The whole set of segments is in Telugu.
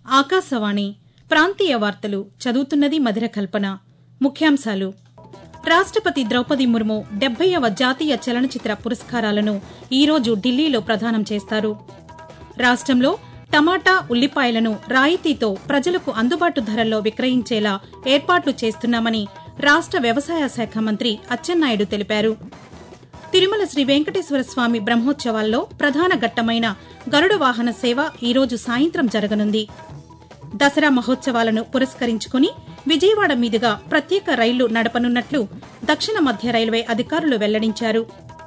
ఆకాశవాణి ప్రాంతీయ వార్తలు చదువుతున్నది మధిర కల్పన ముఖ్యాంశాలు రాష్టపతి ద్రౌపది ముర్ము డెబ్బైవ జాతీయ చలనచిత్ర పురస్కారాలను ఈరోజు ఢిల్లీలో ప్రదానం చేస్తారు రాష్టంలో టమాటా ఉల్లిపాయలను రాయితీతో ప్రజలకు అందుబాటు ధరల్లో విక్రయించేలా ఏర్పాట్లు చేస్తున్నామని రాష్ట వ్యవసాయ శాఖ మంత్రి అచ్చెన్నాయుడు తెలిపారు తిరుమల శ్రీ వెంకటేశ్వర స్వామి బ్రహ్మోత్సవాల్లో ప్రధాన ఘట్టమైన గరుడ వాహన సేవ ఈరోజు సాయంత్రం జరగనుంది దసరా మహోత్సవాలను పురస్కరించుకుని విజయవాడ మీదుగా ప్రత్యేక రైళ్లు నడపనున్నట్లు దక్షిణ మధ్య రైల్వే అధికారులు వెల్లడించారు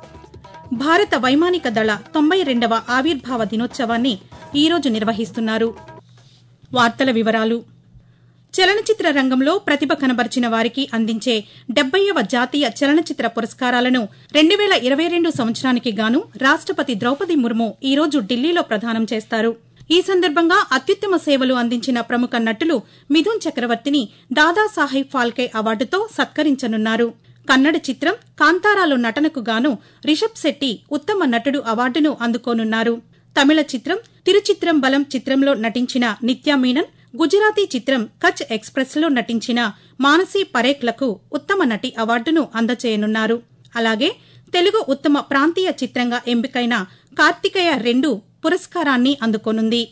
భారత వైమానిక దళ తొంభై రెండవ ఆవిర్భావ దినోత్సవాన్ని ఈరోజు నిర్వహిస్తున్నారు వార్తల వివరాలు చలనచిత్ర రంగంలో ప్రతిభ కనబర్చిన వారికి అందించే డెబ్బైవ జాతీయ చలనచిత్ర పురస్కారాలను రెండు వేల ఇరవై రెండు సంవత్సరానికి గాను రాష్టపతి ద్రౌపది ముర్ము ఈరోజు ఢిల్లీలో ప్రదానం చేస్తారు ఈ సందర్భంగా అత్యుత్తమ సేవలు అందించిన ప్రముఖ నటులు మిథున్ చక్రవర్తిని దాదాసాహెబ్ ఫాల్కే అవార్డుతో సత్కరించనున్నారు కన్నడ చిత్రం కాంతారాలో నటనకు గాను రిషబ్ శెట్టి ఉత్తమ నటుడు అవార్డును అందుకోనున్నారు తమిళ చిత్రం తిరుచిత్రం బలం చిత్రంలో నటించిన నిత్యా మీనన్ గుజరాతీ చిత్రం కచ్ ఎక్స్ప్రెస్ లో నటించిన మానసీ పరేఖ్లకు ఉత్తమ నటి అవార్డును అందజేయనున్నారు అలాగే తెలుగు ఉత్తమ ప్రాంతీయ చిత్రంగా ఎంపికైన కార్తికేయ రెండు పురస్కారాన్ని అందుకోనుంది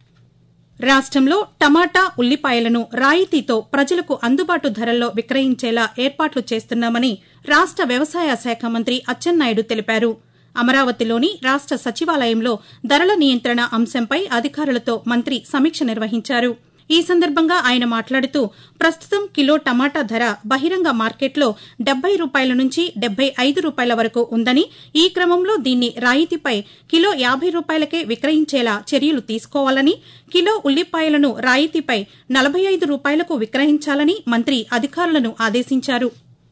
రాష్టంలో టమాటా ఉల్లిపాయలను రాయితీతో ప్రజలకు అందుబాటు ధరల్లో విక్రయించేలా ఏర్పాట్లు చేస్తున్నామని రాష్ట వ్యవసాయ శాఖ మంత్రి అచ్చెన్నాయుడు తెలిపారు అమరావతిలోని రాష్ట సచివాలయంలో ధరల నియంత్రణ అంశంపై అధికారులతో మంత్రి సమీక్ష నిర్వహించారు ఈ సందర్భంగా ఆయన మాట్లాడుతూ ప్రస్తుతం కిలో టమాటా ధర బహిరంగ మార్కెట్లో డెబ్బై రూపాయల నుంచి డెబ్బై ఐదు రూపాయల వరకు ఉందని ఈ క్రమంలో దీన్ని రాయితీపై కిలో యాభై రూపాయలకే విక్రయించేలా చర్యలు తీసుకోవాలని కిలో ఉల్లిపాయలను రాయితీపై నలభై ఐదు రూపాయలకు విక్రయించాలని మంత్రి అధికారులను ఆదేశించారు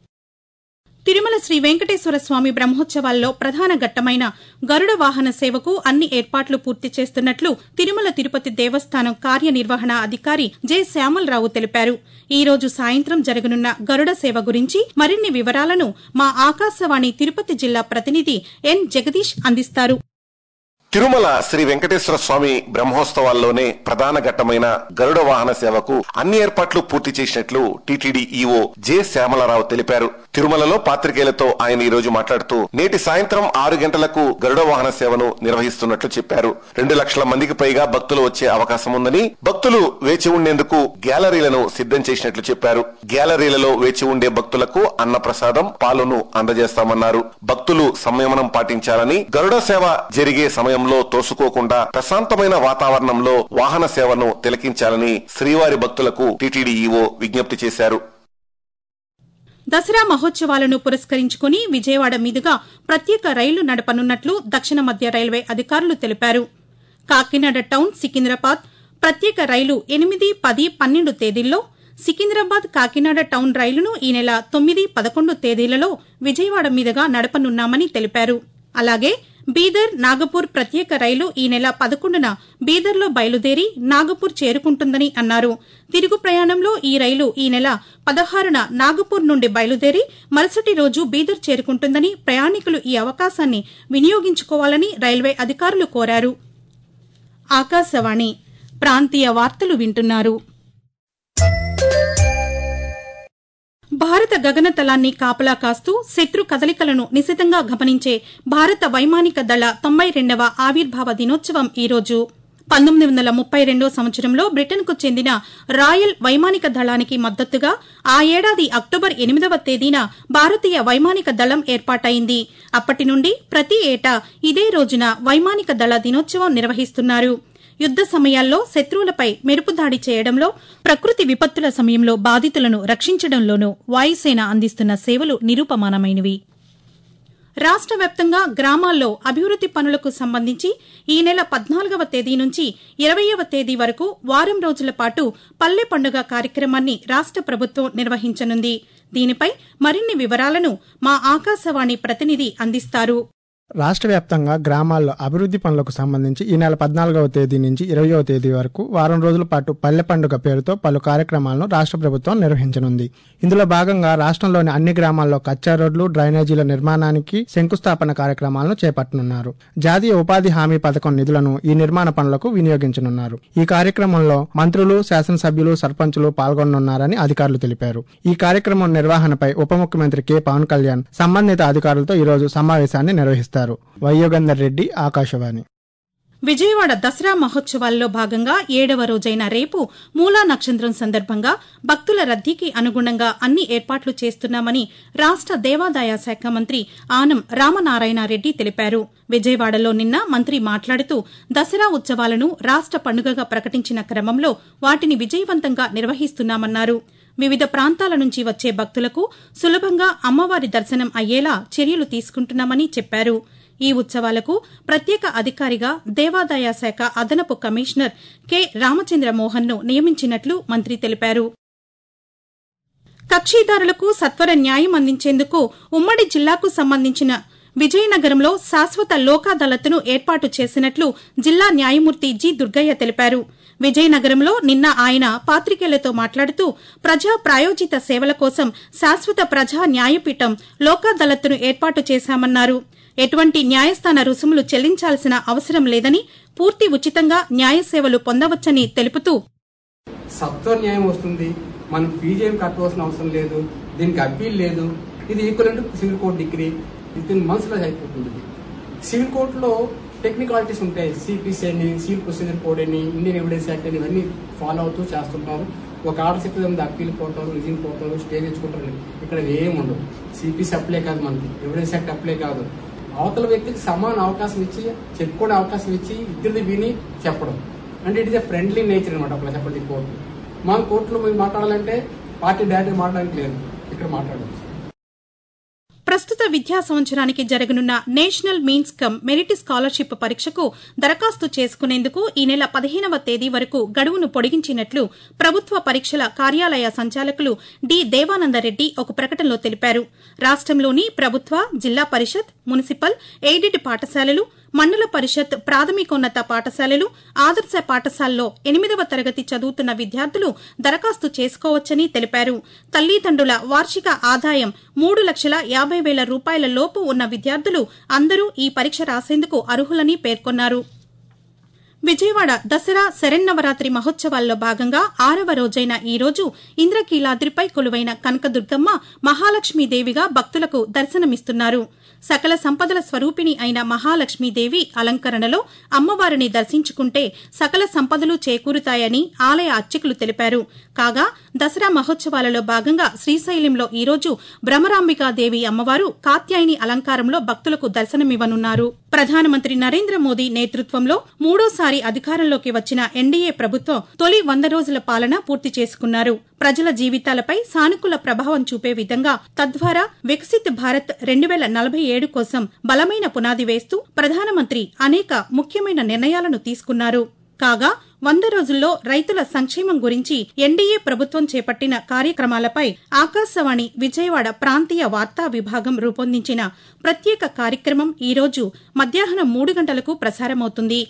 తిరుమల శ్రీ వెంకటేశ్వర స్వామి బ్రహ్మోత్సవాల్లో ప్రధాన ఘట్టమైన గరుడ వాహన సేవకు అన్ని ఏర్పాట్లు పూర్తి చేస్తున్నట్లు తిరుమల తిరుపతి దేవస్థానం కార్యనిర్వహణ అధికారి జె శ్యామలరావు తెలిపారు ఈ రోజు సాయంత్రం జరగనున్న గరుడ సేవ గురించి మరిన్ని వివరాలను మా ఆకాశవాణి తిరుపతి జిల్లా ప్రతినిధి ఎన్ జగదీష్ అందిస్తారు తిరుమల శ్రీ వెంకటేశ్వర స్వామి బ్రహ్మోత్సవాల్లోనే ప్రధాన ఘట్టమైన గరుడ వాహన సేవకు అన్ని ఏర్పాట్లు పూర్తి చేసినట్లు టీటీడీ ఈవో జె శ్యామలరావు తెలిపారు తిరుమలలో పాత్రికేయులతో ఆయన ఈ రోజు మాట్లాడుతూ నేటి సాయంత్రం ఆరు గంటలకు గరుడ వాహన సేవను నిర్వహిస్తున్నట్లు చెప్పారు రెండు లక్షల మందికి పైగా భక్తులు వచ్చే అవకాశం ఉందని భక్తులు వేచి ఉండేందుకు గ్యాలరీలను సిద్ధం చేసినట్లు చెప్పారు గ్యాలరీలలో వేచి ఉండే భక్తులకు అన్న ప్రసాదం పాలును అందజేస్తామన్నారు భక్తులు సంయమనం పాటించాలని గరుడ సేవ జరిగే సమయం సమయంలో తోసుకోకుండా ప్రశాంతమైన వాతావరణంలో వాహన సేవను తిలకించాలని శ్రీవారి భక్తులకు టీటీడీ ఈవో విజ్ఞప్తి చేశారు దసరా మహోత్సవాలను పురస్కరించుకుని విజయవాడ మీదుగా ప్రత్యేక రైలు నడపనున్నట్లు దక్షిణ మధ్య రైల్వే అధికారులు తెలిపారు కాకినాడ టౌన్ సికింద్రాబాద్ ప్రత్యేక రైలు ఎనిమిది పది పన్నెండు తేదీల్లో సికింద్రాబాద్ కాకినాడ టౌన్ రైలును ఈ నెల తొమ్మిది పదకొండు తేదీలలో విజయవాడ మీదుగా నడపనున్నామని తెలిపారు అలాగే బీదర్ నాగపూర్ ప్రత్యేక రైలు ఈ నెల పదకొండున బీదర్లో బయలుదేరి నాగపూర్ చేరుకుంటుందని అన్నారు తిరుగు ప్రయాణంలో ఈ రైలు ఈ నెల పదహారున నాగపూర్ నుండి బయలుదేరి మరుసటి రోజు బీదర్ చేరుకుంటుందని ప్రయాణికులు ఈ అవకాశాన్ని వినియోగించుకోవాలని రైల్వే అధికారులు కోరారు ఆకాశవాణి ప్రాంతీయ వార్తలు వింటున్నారు భారత గగనతలాన్ని కాపలా కాస్తూ శత్రు కదలికలను నిశితంగా గమనించే భారత వైమానిక దళ తొంభై రెండవ ఆవిర్భావ దినోత్సవం ఈరోజు పంతొమ్మిది వందల ముప్పై రెండో సంవత్సరంలో బ్రిటన్కు చెందిన రాయల్ వైమానిక దళానికి మద్దతుగా ఆ ఏడాది అక్టోబర్ ఎనిమిదవ తేదీన భారతీయ వైమానిక దళం ఏర్పాటైంది అప్పటి నుండి ప్రతి ఏటా ఇదే రోజున వైమానిక దళ దినోత్సవం నిర్వహిస్తున్నారు యుద్ద సమయాల్లో శత్రువులపై మెరుపుదాడి చేయడంలో ప్రకృతి విపత్తుల సమయంలో బాధితులను రక్షించడంలోనూ వాయుసేన అందిస్తున్న సేవలు నిరూపమానమైనవి రాష్ట వ్యాప్తంగా గ్రామాల్లో అభివృద్ది పనులకు సంబంధించి ఈ నెల పద్నాలుగవ తేదీ నుంచి ఇరవయవ తేదీ వరకు వారం రోజుల పాటు పల్లె పండుగ కార్యక్రమాన్ని రాష్ట ప్రభుత్వం నిర్వహించనుంది దీనిపై మరిన్ని వివరాలను మా ఆకాశవాణి ప్రతినిధి అందిస్తారు రాష్ట్ర వ్యాప్తంగా గ్రామాల్లో అభివృద్ధి పనులకు సంబంధించి ఈ నెల పద్నాలుగవ తేదీ నుంచి ఇరవయవ తేదీ వరకు వారం రోజుల పాటు పల్లె పండుగ పేరుతో పలు కార్యక్రమాలను రాష్ట్ర ప్రభుత్వం నిర్వహించనుంది ఇందులో భాగంగా రాష్ట్రంలోని అన్ని గ్రామాల్లో కచ్చా రోడ్లు డ్రైనేజీల నిర్మాణానికి శంకుస్థాపన కార్యక్రమాలను చేపట్టనున్నారు జాతీయ ఉపాధి హామీ పథకం నిధులను ఈ నిర్మాణ పనులకు వినియోగించనున్నారు ఈ కార్యక్రమంలో మంత్రులు శాసనసభ్యులు సర్పంచులు పాల్గొననున్నారని అధికారులు తెలిపారు ఈ కార్యక్రమం నిర్వహణపై ఉప ముఖ్యమంత్రి కె పవన్ కళ్యాణ్ సంబంధిత అధికారులతో ఈరోజు సమావేశాన్ని నిర్వహిస్తారు వయోగంధర్ రెడ్డి ఆకాశవాణి విజయవాడ దసరా మహోత్సవాల్లో భాగంగా ఏడవ రోజైన రేపు మూలా నక్షత్రం సందర్భంగా భక్తుల రద్దీకి అనుగుణంగా అన్ని ఏర్పాట్లు చేస్తున్నామని రాష్ట దేవాదాయ శాఖ మంత్రి ఆనం రామనారాయణరెడ్డి తెలిపారు విజయవాడలో నిన్న మంత్రి మాట్లాడుతూ దసరా ఉత్సవాలను రాష్ట పండుగగా ప్రకటించిన క్రమంలో వాటిని విజయవంతంగా నిర్వహిస్తున్నామన్నారు వివిధ ప్రాంతాల నుంచి వచ్చే భక్తులకు సులభంగా అమ్మవారి దర్శనం అయ్యేలా చర్యలు తీసుకుంటున్నామని చెప్పారు ఈ ఉత్సవాలకు ప్రత్యేక అధికారిగా దేవాదాయ శాఖ అదనపు కమిషనర్ కె రామచంద్ర మోహన్ ను నియమించినట్లు మంత్రి తెలిపారు కక్షిదారులకు సత్వర న్యాయం అందించేందుకు ఉమ్మడి జిల్లాకు సంబంధించిన విజయనగరంలో శాశ్వత లోక్ అదాలత్ను ఏర్పాటు చేసినట్లు జిల్లా న్యాయమూర్తి జి దుర్గయ్య తెలిపారు విజయనగరంలో నిన్న ఆయన పాతికేయులతో మాట్లాడుతూ ప్రజా ప్రాయోజిత సేవల కోసం శాశ్వత ప్రజా న్యాయపీఠం లోక్ అదాలత్ను ఏర్పాటు చేశామన్నారు ఎటువంటి న్యాయస్థాన రుసుములు చెల్లించాల్సిన అవసరం లేదని పూర్తి ఉచితంగా న్యాయ సేవలు పొందవచ్చని తెలుపుతూ సత్వ న్యాయం వస్తుంది మనం ఫీజు ఏం కట్టవలసిన అవసరం లేదు దీనికి అప్పీల్ లేదు ఇది equal to civil court decree within months లో అయిపోతుంది సివిల్ కోర్టులో టెక్నికాలిటీస్ ఉంటాయి సిపిసి అని సివిల్ ప్రొసీజర్ కోడ్ అని ఇండియన్ ఎవిడెన్స్ యాక్ట్ అని ఇవన్నీ ఫాలో అవుతూ చేస్తుంటారు ఒక ఆర్డర్ చెప్పేది ఉంది అప్పీల్ పోతారు రిజిన్ పోతారు స్టే తెచ్చుకుంటారు ఇక్కడ ఏం ఉండవు సిపిసి అప్లై కాదు మనకి ఎవిడెన్స్ యాక్ట్ అప్లై కాదు అవతల వ్యక్తికి సమాన అవకాశం ఇచ్చి చెప్పుకోవడం అవకాశం ఇచ్చి ఇద్దరిది విని చెప్పడం అంటే it is a friendly nature అనమాట అట్లా చెప్పండి కోర్టు మన కోర్టులో మీరు మాట్లాడాలంటే పార్టీ డైరెక్ట్ మాట్లాడడానికి లేదు ఇక్కడ మాట్లాడవచ్చు ప్రస్తుత విద్యా సంవత్సరానికి జరగనున్న national means cum merit scholarship పరీక్షకు దరఖాస్తు చేసుకునేందుకు ఈ నెల పదిహేనవ తేదీ వరకు గడువును పొడిగించినట్లు ప్రభుత్వ పరీక్షల కార్యాలయ సంచాలకులు డి దేవానందరెడ్డి ఒక ప్రకటనలో తెలిపారు రాష్టంలోని ప్రభుత్వ జిల్లా పరిషత్ మున్సిపల్ ఎయిడెడ్ పాఠశాలలు మండల పరిషత్ ప్రాథమికోన్నత పాఠశాలలు ఆదర్శ పాఠశాలలో ఎనిమిదవ తరగతి చదువుతున్న విద్యార్థులు దరఖాస్తు చేసుకోవచ్చని తెలిపారు తల్లిదండ్రుల వార్షిక ఆదాయం మూడు లక్షల యాబై వేల రూపాయల లోపు ఉన్న విద్యార్థులు అందరూ ఈ పరీక్ష రాసేందుకు అర్హులని పేర్కొన్నారు విజయవాడ దసరా శరన్నవరాత్రి మహోత్సవాల్లో భాగంగా ఆరవ రోజైన ఈ రోజు ఇంద్రకీలాద్రిపై కొలువైన కనకదుర్గమ్మ మహాలక్ష్మీదేవిగా భక్తులకు దర్శనమిస్తున్నారు సకల సంపదల స్వరూపిణి అయిన మహాలక్ష్మీదేవి అలంకరణలో అమ్మవారిని దర్శించుకుంటే సకల సంపదలు చేకూరుతాయని ఆలయ అర్చకులు తెలిపారు కాగా దసరా మహోత్సవాలలో భాగంగా శ్రీశైలంలో ఈరోజు భ్రమరాంబికాదేవి అమ్మవారు కాత్యాయని అలంకారంలో భక్తులకు దర్శనమివ్వనున్నారు ప్రధానమంత్రి నరేంద్ర మోదీ నేతృత్వంలో మూడోసారి అధికారంలోకి వచ్చిన ఎన్డీఏ ప్రభుత్వం తొలి వంద రోజుల పాలన పూర్తి చేసుకున్నారు ప్రజల జీవితాలపై సానుకూల ప్రభావం చూపే విధంగా తద్వారా వికసిత్ భారత్ రెండు వేల నలభై ఏడు కోసం బలమైన పునాది వేస్తూ ప్రధానమంత్రి అనేక ముఖ్యమైన నిర్ణయాలను తీసుకున్నారు కాగా వంద రోజుల్లో రైతుల సంక్షేమం గురించి ఎన్డీఏ ప్రభుత్వం చేపట్టిన కార్యక్రమాలపై ఆకాశవాణి విజయవాడ ప్రాంతీయ వార్తా విభాగం రూపొందించిన ప్రత్యేక కార్యక్రమం ఈరోజు మధ్యాహ్నం మూడు గంటలకు ప్రసారమవుతుంది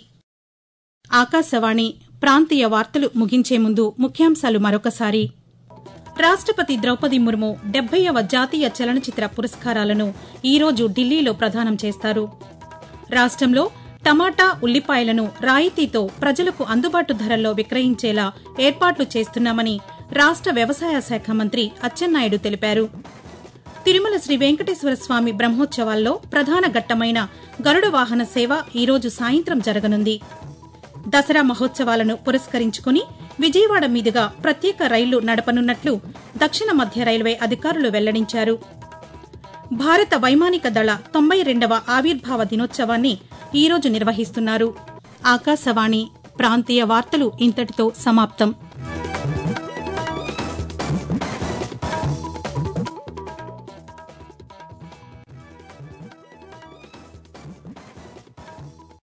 ఆకాశవాణి ప్రాంతీయ వార్తలు ముగించే ముందు ముఖ్యాంశాలు మరొకసారి రాష్టపతి ద్రౌపది ముర్ము డెబ్బైవ జాతీయ చలనచిత్ర పురస్కారాలను ఈరోజు ఢిల్లీలో ప్రదానం చేస్తారు రాష్టంలో టమాటా ఉల్లిపాయలను రాయితీతో ప్రజలకు అందుబాటు ధరల్లో విక్రయించేలా ఏర్పాట్లు చేస్తున్నామని రాష్ట వ్యవసాయ శాఖ మంత్రి అచ్చెన్నాయుడు తెలిపారు తిరుమల శ్రీ వెంకటేశ్వర స్వామి బ్రహ్మోత్సవాల్లో ప్రధాన ఘట్టమైన గరుడ వాహన సేవ ఈరోజు సాయంత్రం జరగనుంది దసరా మహోత్సవాలను పురస్కరించుకుని విజయవాడ మీదుగా ప్రత్యేక రైళ్లు నడపనున్నట్లు దక్షిణ మధ్య రైల్వే అధికారులు వెల్లడించారు భారత వైమానిక దళ తొంభై రెండవ ఆవిర్భావ దినోత్సవాన్ని ఈరోజు నిర్వహిస్తున్నారు ఆకాశవాణి ప్రాంతీయ వార్తలు ఇంతటితో సమాప్తం